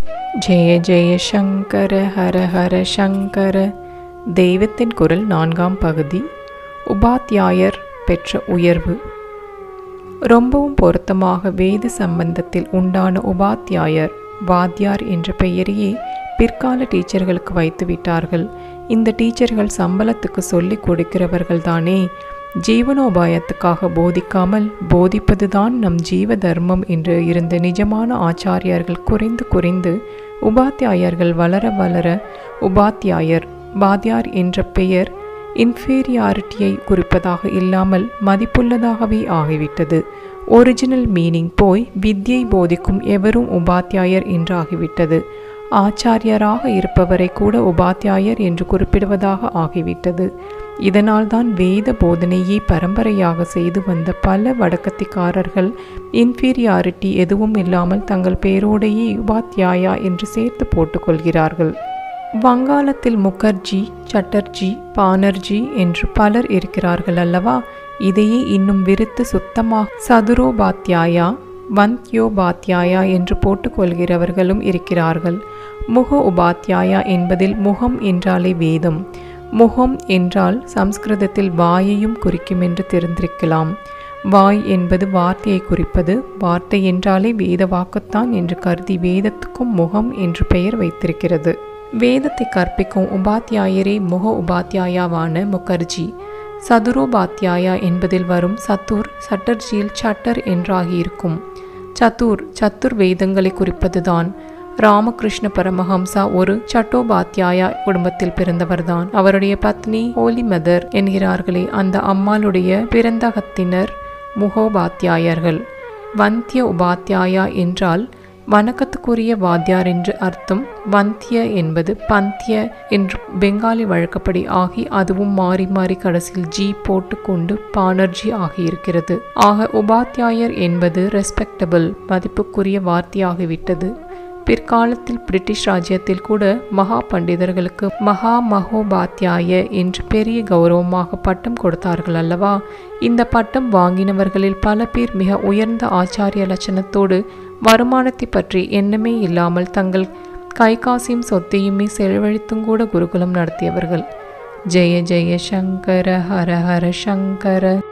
ஜெய ஜெய சங்கர ஹர ஹர சங்கர தெய்வத்தின் குரல் நான்காம் பகுதி உபாத்தியாயர் பெற்ற உயர்வு ரொம்பவும் பொருத்தமாக வேத சம்பந்தத்தில் உண்டான உபாத்தியாயர் வாத்தியார் என்ற பெயரையே பிற்கால டீச்சர்களுக்கு வைத்து விட்டார்கள் இந்த டீச்சர்கள் சம்பளத்துக்கு சொல்லிக் கொடுக்கிறவர்கள் தானே ஜீவனோபாயத்துக்காக போதிக்காமல் போதிப்பதுதான் நம் ஜீவ தர்மம் என்று இருந்த நிஜமான ஆச்சாரியார்கள் குறைந்து குறைந்து உபாத்தியாயர்கள் வளர வளர உபாத்தியாயர் வாத்தியார் என்ற பெயர் இன்ஃபீரியாரிட்டியை குறிப்பதாக இல்லாமல் மதிப்புள்ளதாகவே ஆகிவிட்டது ஒரிஜினல் மீனிங் போய் வித்யை போதிக்கும் எவரும் உபாத்தியாயர் என்றாகிவிட்டது ஆச்சாரியராக இருப்பவரை கூட உபாத்தியாயர் என்று குறிப்பிடுவதாக ஆகிவிட்டது இதனால்தான் வேத போதனையை பரம்பரையாக செய்து வந்த பல வடக்கத்திக்காரர்கள் இன்ஃபீரியாரிட்டி எதுவும் இல்லாமல் தங்கள் பேரோடையே உபாத்தியாயா என்று சேர்த்து போட்டுக்கொள்கிறார்கள் வங்காளத்தில் முகர்ஜி சட்டர்ஜி பானர்ஜி என்று பலர் இருக்கிறார்கள் அல்லவா இதையே இன்னும் விரித்து சுத்தமாக சதுரோபாத்தியாயா வந்த்யோபாத்தியாயா என்று போட்டுக்கொள்கிறவர்களும் இருக்கிறார்கள் முக உபாத்தியாயா என்பதில் முகம் என்றாலே வேதம் முகம் என்றால் சம்ஸ்கிருதத்தில் வாயையும் குறிக்கும் என்று தெரிந்திருக்கலாம் வாய் என்பது வார்த்தையை குறிப்பது வார்த்தை என்றாலே வேத வாக்குத்தான் என்று கருதி வேதத்துக்கும் முகம் என்று பெயர் வைத்திருக்கிறது வேதத்தை கற்பிக்கும் உபாத்தியாயரே முக உபாத்தியாயாவான முகர்ஜி சதுரோபாத்தியாயா என்பதில் வரும் சத்துர் சட்டர்ஜியில் சட்டர் என்றாகியிருக்கும் சத்துர் சத்துர் வேதங்களை குறிப்பதுதான் ராமகிருஷ்ண பரமஹம்சா ஒரு சட்டோபாத்தியாயா குடும்பத்தில் பிறந்தவர்தான் அவருடைய பத்னி ஹோலி மதர் என்கிறார்களே அந்த அம்மாளுடைய பிறந்தகத்தினர் முகோபாத்தியாயர்கள் வந்திய உபாத்தியாயா என்றால் வணக்கத்துக்குரிய வாத்தியார் என்று அர்த்தம் வந்திய என்பது பந்திய என்று பெங்காலி வழக்கப்படி ஆகி அதுவும் மாறி மாறி கடைசியில் ஜி போட்டுக்கொண்டு பானர்ஜி ஆகியிருக்கிறது ஆக உபாத்தியாயர் என்பது ரெஸ்பெக்டபிள் மதிப்புக்குரிய வார்த்தையாகிவிட்டது பிற்காலத்தில் பிரிட்டிஷ் ராஜ்யத்தில் கூட மகா பண்டிதர்களுக்கு மகா மகோபாத்தியாய என்று பெரிய கௌரவமாக பட்டம் கொடுத்தார்கள் அல்லவா இந்த பட்டம் வாங்கினவர்களில் பல பேர் மிக உயர்ந்த ஆச்சாரிய லட்சணத்தோடு வருமானத்தை பற்றி எண்ணமே இல்லாமல் தங்கள் கை காசையும் சொத்தையுமே செலவழித்தும் கூட குருகுலம் நடத்தியவர்கள் ஜெய ஜெய சங்கர ஹர ஹர சங்கர